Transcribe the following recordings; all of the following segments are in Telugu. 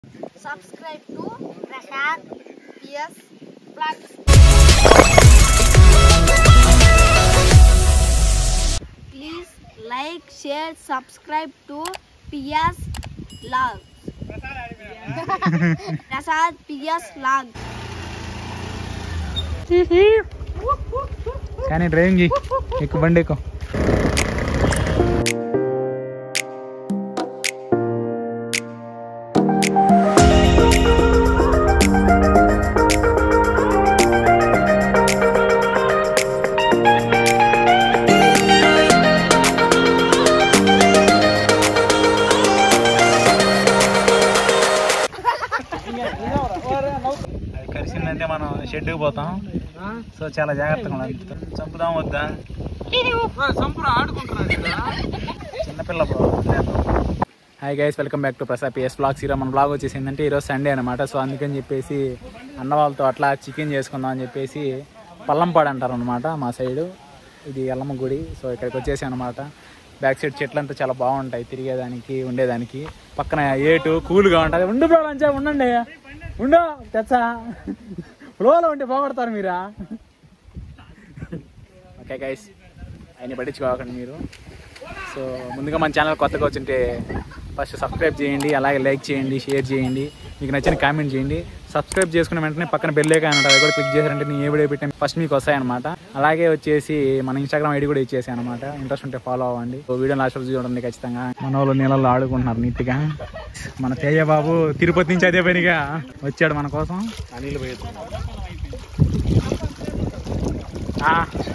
subscribe to Prashant PS Vlogs. Please like, share, subscribe to PS Vlogs. Prasad PS Vlogs. కానీ డ్రైవింగ్ చేయి ఎక్కువ బండి ఎక్కువ అది కరిసిందంటే మనం షెడ్కి పోతాం సో చాలా జాగ్రత్తగా ఉండాలి చంపుదాం వద్దా చిన్నపిల్ల bro hi guys welcome back to Prasad PS vlogs ఈరోజు మన బ్లాగ్ వచ్చేసి ఏంటంటే ఈరోజు సండే అనమాట సో అందుకని చెప్పేసి అన్న వాళ్ళతో అట్లా చికెన్ చేసుకుందాం అని చెప్పేసి పల్లంపాడు అంటారు అనమాట మా సైడు ఇది ఎల్లమ్మ గుడి సో ఇక్కడికి వచ్చేసి అనమాట బ్యాక్ సైడ్ చెట్లు అంతా చాలా బాగుంటాయి తిరిగేదానికి ఉండేదానికి పక్కన ఏటు కూల్గా ఉంటుంది ఉండు బ్రో లంచా ఉండండి ఉండు తెచ్చా ఫ్లోలో ఉంటే పోగొడతారు మీరా ఓకే గైస్ ఆయన పట్టించుకోకండి మీరు సో ముందుగా మన ఛానల్ కొత్తగా వచ్చింటే ఫస్ట్ సబ్స్క్రైబ్ చేయండి అలాగే లైక్ చేయండి షేర్ చేయండి మీకు నచ్చిన కామెంట్ చేయండి సబ్స్క్రైబ్ చేసుకున్న వెంటనే పక్కన బెల్ ఐకాన్ ఉంటుంది అది కూడా క్లిక్ చేశారంటే నేను ఏ వీడియో పెట్టాను ఫస్ట్ మీకు వస్తాయన్నమాట అలాగే వచ్చేసి మన ఇన్స్టాగ్రామ్ ఐడి కూడా ఇచ్చేసాను అనమాట ఇంట్రెస్ట్ ఉంటే ఫాలో అవ్వండి సో వీడియో లాస్ట్ వరకు చూడండి ఖచ్చితంగా మన వాళ్ళు నీళ్ళలో ఆడుకుంటున్నారు నీట్గా మన తేజ బాబు తిరుపతి నుంచి అదే పనిగా వచ్చాడు మన కోసం అనిల్ ఆ.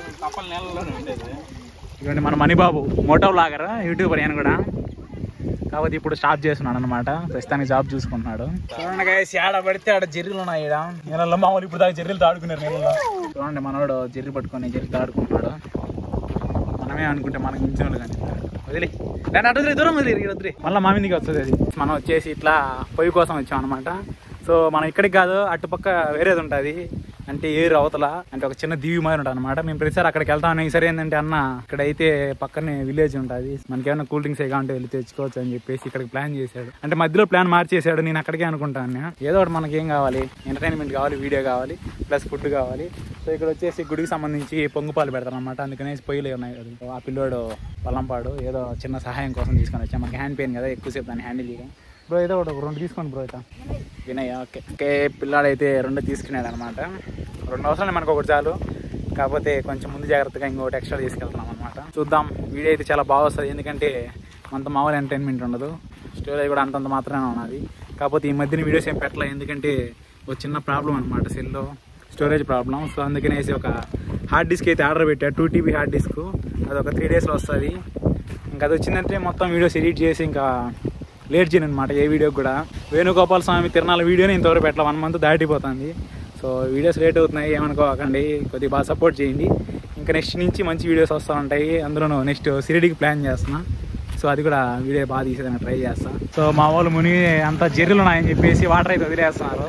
ఇదిగోండి మన మణిబాబు మోటో బ్లాగర్ యూట్యూబర్ ఆయన కూడా కాకపోతే ఇప్పుడు స్టాప్ చేస్తున్నాడు అనమాట ప్రస్తుతానికి జాబ్ చూసుకుంటున్నాడు చూడండి guys, ఏడ పడితే ఆడ జర్రీలు ఉన్నాయి ఈడ నీళ్ళలో మామూలు ఇప్పుడు దాకా జర్రీలు ఆడుకున్నారు నీళ్ళలో చూడండి మనోడు జర్రీ పట్టుకొని జర్రీలు ఆడుకుంటున్నాడు మనమే అనుకుంటే మనకి మించిన వాళ్ళు కానీ వదిలే దాని అటు వదిలే, దూరం వదిలే వదిలే మళ్ళీ మా మీదకి వస్తుంది అది మనం వచ్చేసి ఇట్లా పొయ్యి కోసం వచ్చాం అనమాట సో మనం ఇక్కడికి కాదు అటుపక్క వేరేది ఉంటుంది అంటే ఏరు అవతల అంటే ఒక చిన్న దీవి మారి ఉంటుంది అనమాట మేము ప్రతిసారి అక్కడికి వెళ్తాం ఈసారి ఏంటంటే అన్న ఇక్కడైతే పక్కనే విలేజ్ ఉంటుంది మనకి ఏమైనా కూల్ డ్రింక్స్ ఏగా ఉంటే వెళ్ళి తెచ్చుకోవచ్చు అని చెప్పేసి ఇక్కడికి ప్లాన్ చేశాడు అంటే మధ్యలో ప్లాన్ మార్చేసాడు నేను అక్కడికే అనుకుంటాను ఏదో ఒకటి మనకి ఏం కావాలి ఎంటర్టైన్మెంట్ కావాలి వీడియో కావాలి ప్లస్ ఫుడ్ కావాలి సో ఇక్కడ వచ్చేసి గుడికి సంబంధించి పొంగుపాలు పెడతారు అనమాట అందుకనేసి పొయ్యిలు ఉన్నాయి కదా ఆ పిల్లోడు పల్లంపాడు ఏదో చిన్న సహాయం కోసం తీసుకొని వచ్చాం మనకి హ్యాండ్ పెయిన్ కదా ఎక్కువసేపు దాన్ని హ్యాండిల్ చేయడం బ్రో ఏదో ఒకటి ఒక రెండు తీసుకోండి బ్రో అయితే వినయ్ ఓకే ఓకే పిల్లాడు అయితే రెండు తీసుకున్నాడు అనమాట రెండు అవసరం మనకు ఒకటి చాలు కాకపోతే కొంచెం ముందు జాగ్రత్తగా ఇంకొకటి ఎక్స్ట్రా తీసుకెళ్తున్నాం అనమాట చూద్దాం వీడియో అయితే చాలా బాగా వస్తుంది ఎందుకంటే అంత మామూలు ఎంటర్టైన్మెంట్ ఉండదు స్టోరేజ్ కూడా అంతంత మాత్రమే ఉన్నది కాకపోతే ఈ మధ్యన వీడియోస్ ఏం పెట్టలేదు ఎందుకంటే ఒక చిన్న ప్రాబ్లం అనమాట సెల్లో స్టోరేజ్ ప్రాబ్లం సో అందుకనేసి ఒక హార్డ్ డిస్క్ అయితే ఆర్డర్ పెట్టా టూ టీబీ హార్డ్ డిస్క్ అది ఒక త్రీ డేస్లో వస్తుంది ఇంకా అది వచ్చిందంటే మొత్తం వీడియోస్ ఎడిట్ చేసి ఇంకా లేట్ చేయను అనమాట ఏ వీడియో కూడా వేణుగోపాల స్వామి తిరణాల వీడియోని ఇంతవరకు పెట్టాలి వన్ మంత్ దాటిపోతుంది సో వీడియోస్ లేట్ అవుతున్నాయి ఏమనుకోకండి కొద్దిగా బాగా సపోర్ట్ చేయండి ఇంకా నెక్స్ట్ నుంచి మంచి వీడియోస్ వస్తూ ఉంటాయి అందులోనూ నెక్స్ట్ సిరిడికి ప్లాన్ చేస్తున్నా సో అది కూడా వీడియో బాగా తీసేదాన్ని ట్రై చేస్తా సో మా వాళ్ళు ముని అంత జర్రీలు ఉన్నాయని చెప్పేసి వాటర్ అయితే వదిలేస్తున్నారు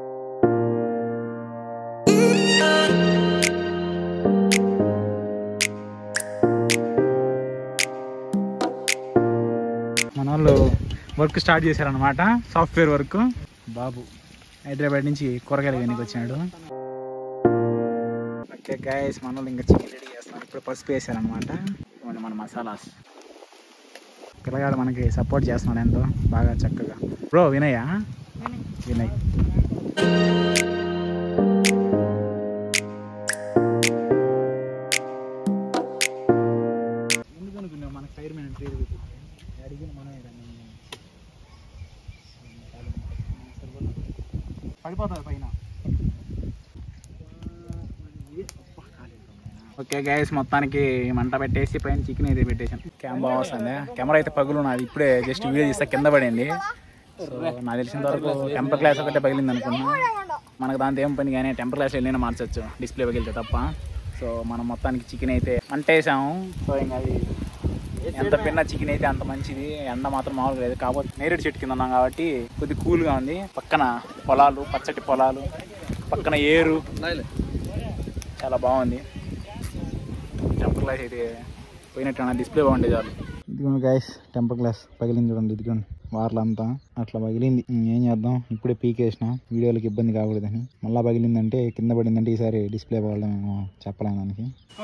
మన వాళ్ళు వర్క్ స్టార్ట్ చేశారనమాట సాఫ్ట్వేర్ వర్క్ బాబు హైదరాబాద్ నుంచి కూరగాయలు వెనక్కి వచ్చినాడు ఓకే గాయస్ మన వాళ్ళు ఇంకా చికెన్ రెడీ చేస్తున్నారు ఇప్పుడు పసుపు వేసారనమాట ఇవ్వండి మన మసాలాస్ పిల్లగాడు మనకి సపోర్ట్ చేస్తున్నాడు ఎంతో బాగా చక్కగా బ్రో వినయా వినయ్ ఎందుకు అనుకున్నావు మనకు ఫైర్ మ్యాన్ ట్రీ అడిగిన మనమే కదా పడిపోతుంది పైన ఓకే గైస్ మొత్తానికి మంట పెట్టేసి పైన చికెన్ అయితే పెట్టేసాను కెమెరా వస్తుంది కెమెరా అయితే పగులు నాది ఇప్పుడే జస్ట్ వీడియో తీస్తే కింద పడింది సో నాకు తెలిసినంత వరకు టెంపర్ గ్లాస్ ఒకటే పగిలింది అనుకున్నా మనకు దాంతో ఏం పని కానీ టెంపర్ గ్లాస్ వెళ్ళినా మార్చచ్చు డిస్ప్లే పగిలితే తప్ప సో మనం మొత్తానికి చికెన్ అయితే అంటేసాము సో ఇంకా అది ఎంత పిన్న చికెన్ అయితే అంత మంచిది ఎండ మాత్రం మామూలుగా లేదు కాకపోతే నేరేడు చెట్టు కింద ఉన్నాం కాబట్టి కొద్ది కూల్గా ఉంది పక్కన పొలాలు పచ్చటి పొలాలు పక్కన ఏరు చాలా బాగుంది టెంపర్ గ్లాస్ అయితే పోయినట్టు డిస్ప్లే బాగుండే చాలు ఇదిగోండి గైస్ టెంపర్ గ్లాస్ పగిలింది చూడండి ఇదిగోండి వార్లంతా అట్లా పగిలింది ఉమ్, ఏం చేద్దాం ఇప్పుడే పీకేసిన వీడియోలకు ఇబ్బంది కాకూడదని మళ్ళీ పగిలిందంటే కింద పడిందంటే ఈసారి డిస్ప్లే పడడం ఏమో చెప్పలేము దానికి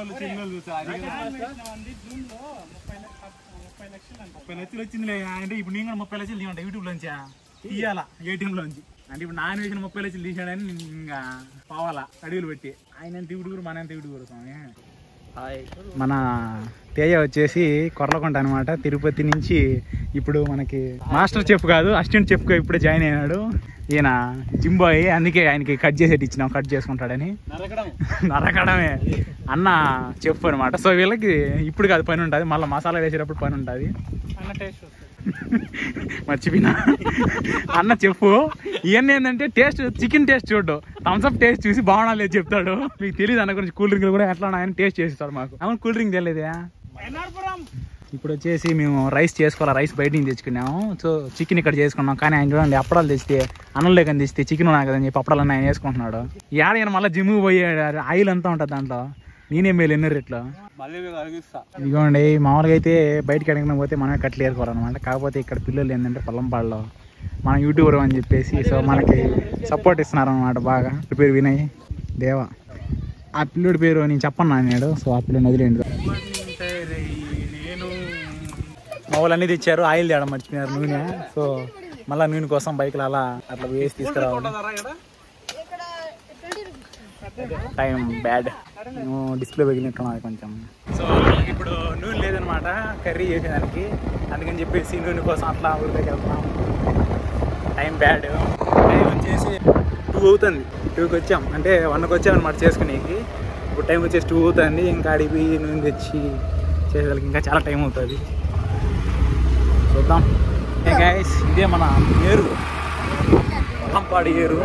ముప్పై లక్షలు వచ్చిందిలే అంటే ఇప్పుడు నేను కూడా ముప్పై లక్షలు తీయండి యూట్యూబ్ లోంచి తీయాలా ఏటీఎం లోంచి అంటే ఇప్పుడు నాన్న వేసిన ముప్పై లక్షలు తీసాడని ఇంకా పోవాలా అడుగులు పెట్టి ఆయన ఎంత ఇవిడు కూడా మన ఎంత ఇవిడు కూడా స్వామి మన తేజ వచ్చేసి కొర్లకొండ అనమాట తిరుపతి నుంచి ఇప్పుడు మనకి మాస్టర్ చెఫ్ కాదు అసిస్టెంట్ చెఫ్ ఇప్పుడే జాయిన్ అయినాడు ఈయన జిమ్ బాయ్ అందుకే ఆయనకి కట్ చేసేటి ఇచ్చినాం కట్ చేసుకుంటాడని నరకడమే అన్న చెఫ్ అనమాట సో వీళ్ళకి ఇప్పుడు కాదు పని ఉంటుంది మళ్ళీ మసాలా వేసేటప్పుడు పని ఉంటుంది మర్చిపోయినా అన్న చెప్పు ఇవన్నీ ఏంటంటే టేస్ట్ చికెన్ టేస్ట్ చూడు థమ్స్అప్ టేస్ట్ చూసి బాగుండాలి చెప్తాడు మీకు తెలియదు అన్న గురించి కూల్ డ్రింక్ కూడా ఎట్లా ఆయన టేస్ట్ చేస్తాడు మాకు అవును కూల్ డ్రింక్ తెలియదా ఇప్పుడు వచ్చేసి మేము రైస్ చేసుకోవాలి రైస్ బయట నుంచి తెచ్చుకున్నాము సో చికెన్ ఇక్కడ చేసుకున్నాం కానీ ఆయన చూడండి అప్పడాలు తెస్తే అన్నం లేకని తెస్తే చికెన్ ఉన్నాయి కదని చెప్పి అప్పడాలన్నీ ఆయన వేసుకుంటున్నాడు ఏడ ఈయన మళ్ళీ జిమ్ పోయాడు ఆయిల్ అంతా ఉంటుంది దాంట్లో నేనే మేలు ఎన్ని రెట్లు ఇదిగోండి మామూలుగా అయితే బయటకి అడిగిన పోతే మనమే కట్లు ఏరుకోవాలన్నమాట కాకపోతే ఇక్కడ పిల్లలు ఏంటంటే పొల్లంపాడులో మన యూట్యూబర్ అని చెప్పేసి సో మనకి సపోర్ట్ ఇస్తున్నారు అనమాట బాగా ఈ పేరు వినయ్ దేవా ఆ పిల్లోడి పేరు నేను చెప్పను అన్నాడు సో ఆ పిల్లని వదిలేండి నేను మా వాళ్ళు అన్నీ తెచ్చారు ఆయిల్ తేడం మర్చిపోయినారు నూనె సో మళ్ళీ నూనె కోసం బైక్లో అలా అట్లా వేసి తీసుకురావాలి ఇక్కడ twenty rupees time bad display పగిలినట్టున్నది కొంచెం సో ఇప్పుడు నూనె లేదనమాట కర్రీ చేసేదానికి అందుకని చెప్పేసి నూనె కోసం అట్లా ఊరిలోకి వెళ్తున్నాం టైం బ్యాడ్ టైం వచ్చేసి టూ అవుతుంది టూకి వచ్చాం అంటే వన్కి వచ్చాం అనమాట చేసుకునేకి ఇప్పుడు టైం వచ్చేసి టూ అవుతుంది ఇంకా అడిగి నూనె తెచ్చి చేసేదానికి ఇంకా చాలా టైం అవుతుంది చూద్దాం గైస్ ఇదే మన ఏరు పొలంపాడు ఏరు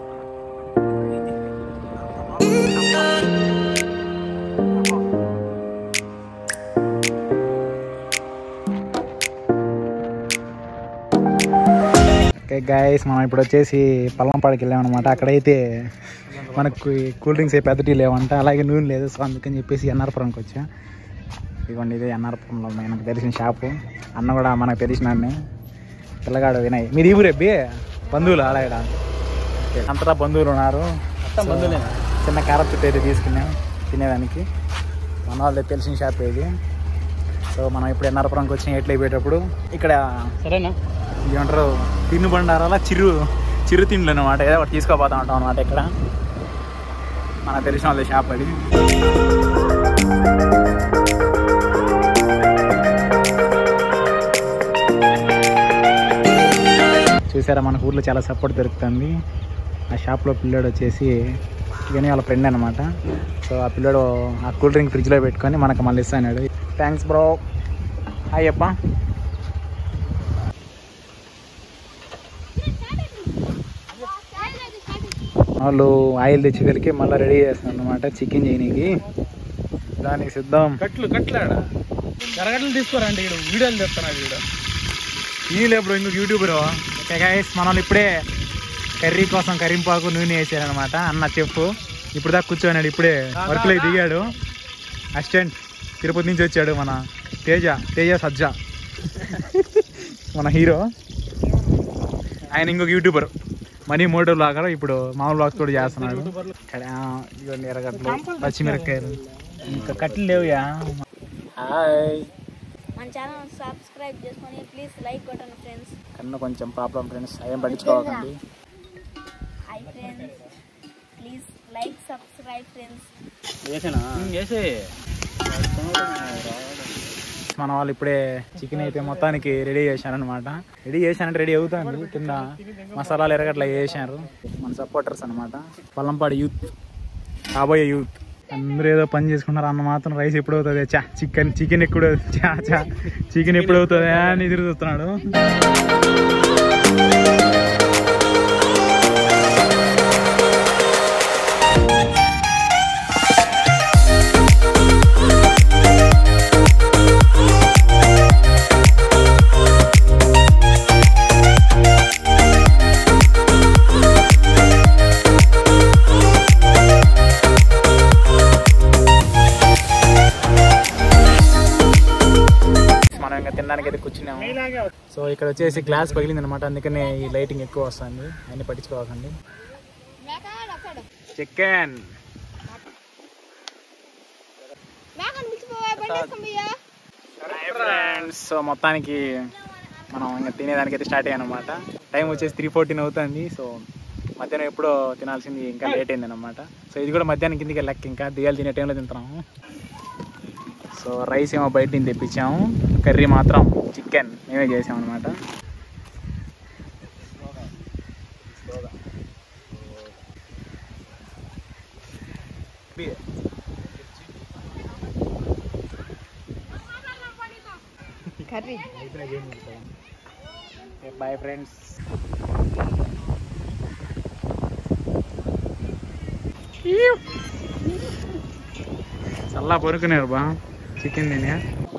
ఓకే గాయస్ మనం ఇప్పుడు వచ్చేసి పల్లంపాడికి వెళ్ళామన్నమాట అక్కడైతే మనకు ఈ కూల్ డ్రింక్స్ ఏ పెద్ద టీ లేవంట అలాగే నూనె లేదు సో అందుకని చెప్పేసి ఎన్ఆర్పురంకి వచ్చా ఇదిగోండి ఇదే ఎన్ఆర్పురంలో మనకు తెలిసిన షాపు అన్న కూడా మనకు తెలిసిన అన్నే పిల్లగాడు వినయ్ మీరు ఈ ఊరెబ్బి బంధువులు అలాగే అంతటా బంధువులు ఉన్నారు బంధువులే చిన్న కారం చుట్టూ అయితే తీసుకున్నాం తినేదానికి మన వాళ్ళది తెలిసిన షాప్ ఇది సో మనం ఇప్పుడు ఎన్ఆర్పురంకి వచ్చిన ఎట్లా అయిపోయేటప్పుడు ఇక్కడ సరేనా ఏమంటారు తిన్ను బండారాల చిరు చిరు తిండ్లు అనమాట ఏదో ఒకటి తీసుకోపోతా ఉంటాం అనమాట ఇక్కడ మనకు తెలిసిన వాళ్ళ షాప్ అది చూసారా మన ఊర్లో చాలా సపోర్ట్ దొరుకుతుంది ఆ షాప్లో పిల్లోడు వచ్చేసి ఇవన్నీ వాళ్ళ ఫ్రెండ్ అనమాట సో ఆ పిల్లోడు ఆ కూల్ డ్రింక్ ఫ్రిడ్జ్లో పెట్టుకొని మనకు మళ్ళీ ఇస్తాడు థ్యాంక్స్ బ్రో హాయ్ అప్ప వాళ్ళు ఆయిల్ తెచ్చేదలికి మళ్ళీ రెడీ చేస్తాను అనమాట చికెన్ చేయనీకి దానికి సిద్ధం కట్లు కట్లాడ ఎరగట్లు తీసుకోరండి వీడు వీడియోలు తెస్తున్నాడు వీడు నీళ్ళు ఎప్పుడు ఇంకొక యూట్యూబర్ ఓకే గైస్ మన వాళ్ళు ఇప్పుడే కర్రీ కోసం కరింపాకు నూనె వేసారనమాట అన్న చెప్పు ఇప్పుడు దాకా కూర్చోనాడు ఇప్పుడే వర్క్లో దిగాడు అసిస్టెంట్ తిరుపతి నుంచి వచ్చాడు మన తేజ తేజ సజ్జా మన హీరో ఆయన ఇంకొక యూట్యూబర్ మనీ మోటో లాగా ఇప్పుడు మామూలు బ్లాగ్స్ కూడా చేస్తున్నాడు ఇక్కడ ఇవన్నీ ఎర్రగడ్డలు పచ్చిమిరపకాయలు ఇంకా కట్టెలు లేవుయా హాయ్ మన ఛానల్ సబ్స్క్రైబ్ చేసుకొని ప్లీజ్ లైక్ కొట్టండి ఫ్రెండ్స్ కన్ను కొంచెం ప్రాబ్లం ఫ్రెండ్స్ ఏం పట్టించుకోవాలండి hi friends please like subscribe friends వేసేనా వేసే మన వాళ్ళు ఇప్పుడే చికెన్ అయితే మొత్తానికి రెడీ చేశారనమాట రెడీ చేశానంటే రెడీ అవుతుంది కింద మసాలాలు ఎరగట్లా వేసారు మన సపోర్టర్స్ అనమాట పల్లంపాడు యూత్ కాబోయే యూత్ అందరూ ఏదో పని చేసుకున్నారు అన్న మాత్రం రైస్ ఎప్పుడు అవుతుంది చా చికెన్ చికెన్ ఎప్పుడు చా చా చికెన్ ఎప్పుడు అవుతుంది అని ఎదురు చూస్తున్నాడు మనం ఇంకా తినడానికి అయితే కూర్చున్నాం వచ్చినాము సో ఇక్కడ వచ్చేసి గ్లాస్ పగిలింది అనమాట అందుకనే ఈ లైటింగ్ ఎక్కువ వస్తుంది అన్ని పట్టించుకోకండి మేక వస్తాడు చికెన్ మేక నిలిచిపోయా బండి వేసుకొని పోయా ఫ్రెండ్స్ సో మొత్తానికి మనం ఇంకా తినేదానికి అయితే స్టార్ట్ అయ్యాను అనమాట టైం వచ్చేసి త్రీ ఫోర్టీన్ అవుతుంది సో మధ్యాహ్నం ఎప్పుడో తినాల్సింది ఇంకా లేట్ అయింది అనమాట సో ఇది కూడా మధ్యాహ్నం కిందకి లెక్క ఇంకా దిగాలి తినే టైంలో తింటున్నాము సో రైస్ ఏమో బయట నుంచి తెప్పించాము కర్రీ మాత్రం చికెన్ మేమే చేసాం అనమాట కర్రీ బాయ్ ఫ్రెండ్స్ చల్లా పొరుకునేరు బా చికెన్ తినే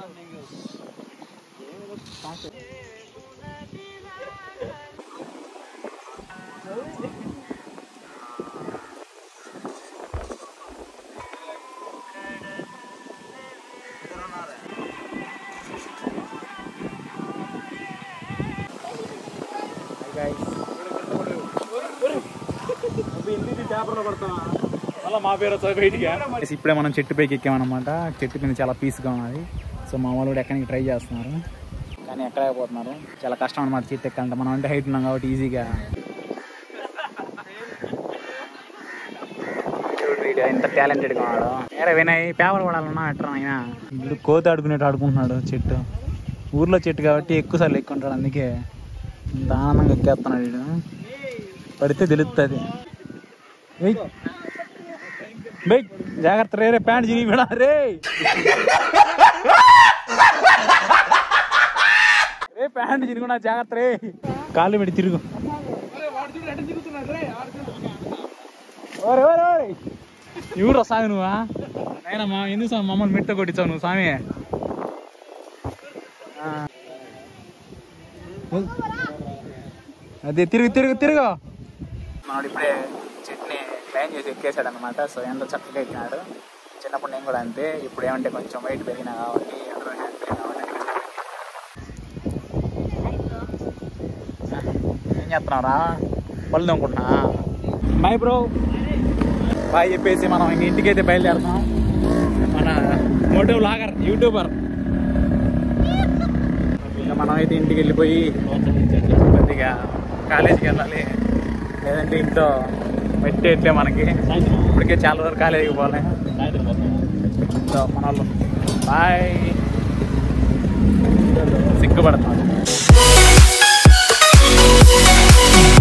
మా పేరు బయటికి ఇప్పుడే మనం చెట్టు పైకి ఎక్కామన్నమాట చెట్టు మీద చాలా పీస్గా ఉన్నది సో మా వాళ్ళు కూడా ఎక్కడానికి ట్రై చేస్తున్నారు కానీ ఎక్కలేకపోతున్నారు చాలా కష్టం అనమాట చెట్టు ఎక్కాలంటే మనం అంటే హైట్ ఉన్నాం కాబట్టి ఈజీగా ఎంత టాలెంటెడ్గా ఉన్నాడు వేరే వినయ్ పేపర్ పడాలన్నా అట్రా ఆయన వీడు కోతి ఆడుకునేట్టు ఆడుకుంటున్నాడు చెట్టు ఊర్లో చెట్టు కాబట్టి ఎక్కువ సార్లు ఎక్కుంటాడు అందుకే ఇంత ఆనందంగా ఎక్కేస్తున్నాడు వీడు పడితే తెలుస్తుంది ఏయ్ బేయ్ జాగ్రత్త రే రే ప్యాంట్ చిరిగి విడా రే రే ప్యాంట్ చిరుగునా జాగ్రత్త రే కాళ్ళు పెట్టి తిరుగు ఓరే ఓరే ఓరే ఎవరు సాగు నువ్వా అయినా మా ఎందుకు స్వామి మమ్మల్ని మెట్ట కొట్టించావు నువ్వు స్వామి ఆ. అదే తిరుగు తిరుగు తిరుగు మనోడు ఇప్పుడే చెట్ని క్లైన్ చేసి ఎక్కేసాడు అనమాట సో ఎంతో చక్కగా ఎక్కినాడు చిన్నప్పుడు నేను కూడా అంతే ఇప్పుడు ఏమంటే కొంచెం వెయిట్ పెరిగినా కాబట్టి అందరూ హ్యాపీ ఏం చేస్తున్నావురా పళ్ళు తోముకుంటున్నా బాయ్ బ్రో బాయ్ చెప్పేసి మనం ఇంక ఇంటికి అయితే బయలుదేరుతున్నాం మన మోటివ్ లాగర్ యూట్యూబర్ ఇంకా మనం అయితే ఇంటికి వెళ్ళిపోయి కొద్దిగా కాలేజీకి వెళ్ళాలి లేదంటే ఇంట్లో పెట్టేట్లే మనకి ఇప్పటికే చాలా రోజులు కాలేజీకి పోలే సో మన వాళ్ళు బాయ్ సిగ్గుపడుతున్నాడు